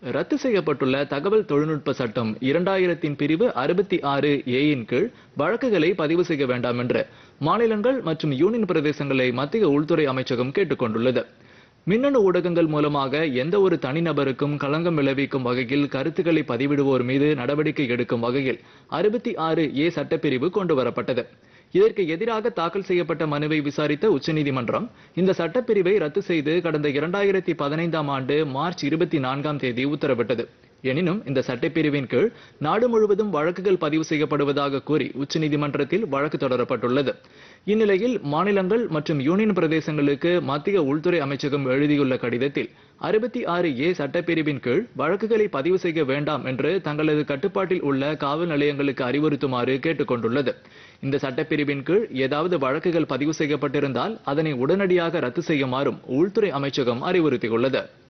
ரத்து செய்யப்பட்டுள்ள தகவல் தொழில்நுட்ப சட்டம் இரண்டாயிரத்தின் பிரிவு அறுபத்தி ஆறு ஏயின் கீழ் வழக்குகளை பதிவு செய்ய வேண்டாம் என்று மாநிலங்கள் மற்றும் யூனியன் பிரதேசங்களை மத்திய உள்துறை அமைச்சகம் கேட்டுக்கொண்டுள்ளது மின்னணு ஊடகங்கள் மூலமாக எந்த ஒரு தனிநபருக்கும் களங்கம் விளைவிக்கும் வகையில் கருத்துக்களை பதிவிடுவோர் மீது நடவடிக்கை எடுக்கும் வகையில் அறுபத்தி ஆறு ஏ சட்டப்பிரிவு கொண்டு வரப்பட்டது இதற்கு எதிராக தாக்கல் செய்யப்பட்ட மனுவை விசாரித்த உச்சநீதிமன்றம் இந்த சட்டப்பிரிவை ரத்து செய்து கடந்த இரண்டாயிரத்தி பதினைந்தாம் ஆண்டு மார்ச் இருபத்தி நான்காம் தேதி உத்தரவிட்டது எனினும் இந்த சட்டப்பிரிவின் கீழ் நாடு முழுவதும் வழக்குகள் பதிவு செய்யப்படுவதாக கூறி உச்சநீதிமன்றத்தில் வழக்கு தொடரப்பட்டுள்ளது இந்நிலையில் மாநிலங்கள் மற்றும் யூனியன் பிரதேசங்களுக்கு மத்திய உள்துறை அமைச்சகம் எழுதியுள்ள கடிதத்தில் அறுபத்தி ஆறு ஏ சட்டப்பிரிவின் கீழ் வழக்குகளை பதிவு செய்ய வேண்டாம் என்று தங்களது கட்டுப்பாட்டில் உள்ள காவல் நிலையங்களுக்கு அறிவுறுத்துமாறு கேட்டுக்கொண்டுள்ளது இந்த சட்டப்பிரிவின் கீழ் ஏதாவது வழக்குகள் பதிவு செய்யப்பட்டிருந்தால் அதனை உடனடியாக ரத்து செய்யுமாறும் உள்துறை அமைச்சகம் அறிவுறுத்தியுள்ளது